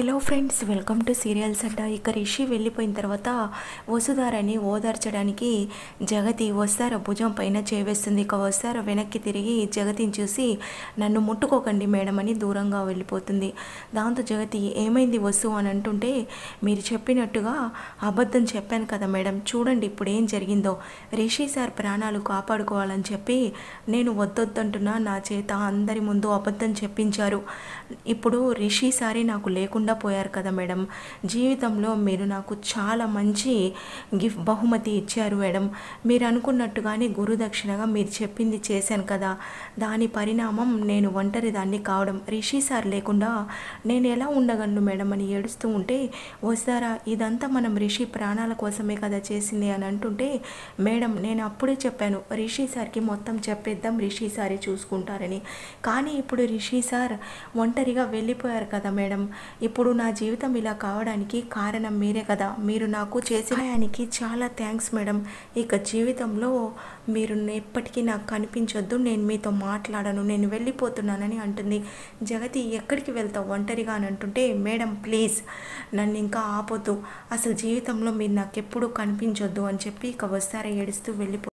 hello friends welcome to serials Adda ఇక రిషి వెళ్ళిపోయిన తర్వాత వసుధారని ఓదార్చడానికి జగతి వస్తార భుజం పైన చేవేస్తుంది ఇక వస్తార వెనక్కి తిరిగి జగతిని చూసి నన్ను ముట్టుకోకండి మేడం అని దూరంగా వెళ్ళిపోతుంది దాంతో జగతి ఏమైంది వసు అని అంటుంటే మీరు చెప్పినట్టుగా అబద్ధం చెప్పాను కదా మేడం చూడండి ఇప్పుడు ఏం జరిగిందో రిషి సార్ ప్రాణాలు కాపాడుకోవాలని చెప్పి నేను వద్దొద్దంటున్నా నా చేత అందరి ముందు అబద్ధం చెప్పించారు ఇప్పుడు రిషి సారే నాకు లేకుండా పోయారు కదా మేడం జీవితంలో మీరు నాకు చాలా మంచి గిఫ్ట్ బహుమతి ఇచ్చారు మేడం మీరు అనుకున్నట్టుగానే గురుదక్షిణగా మీరు చెప్పింది చేశాను కదా దాని పరిణామం నేను ఒంటరి దాన్ని కావడం రిషి సార్ లేకుండా నేను ఎలా ఉండగలను మేడం అని ఏడుస్తూ ఉంటే వస్తారా ఇదంతా మనం రిషి ప్రాణాల కోసమే కదా చేసింది అని అంటుంటే మేడం నేను అప్పుడే చెప్పాను రిషి సార్కి మొత్తం చెప్పేద్దాం రిషి సారే చూసుకుంటారని కానీ ఇప్పుడు రిషి సార్ ఒంటరిగా వెళ్ళిపోయారు కదా మేడం ఇప్పుడు నా జీవితం ఇలా కావడానికి కారణం మీరే కదా మీరు నాకు చేసిన ఆయనకి చాలా థ్యాంక్స్ మేడం ఇక జీవితంలో మీరు ఎప్పటికీ నాకు కనిపించొద్దు నేను మీతో మాట్లాడను నేను వెళ్ళిపోతున్నానని అంటుంది జగతి ఎక్కడికి వెళ్తావు ఒంటరిగా అని అంటుంటే మేడం ప్లీజ్ నన్ను ఇంకా ఆపొద్దు అసలు జీవితంలో మీరు నాకు ఎప్పుడూ కనిపించొద్దు అని చెప్పి ఇక వస్తారా ఏడుస్తూ వెళ్ళిపో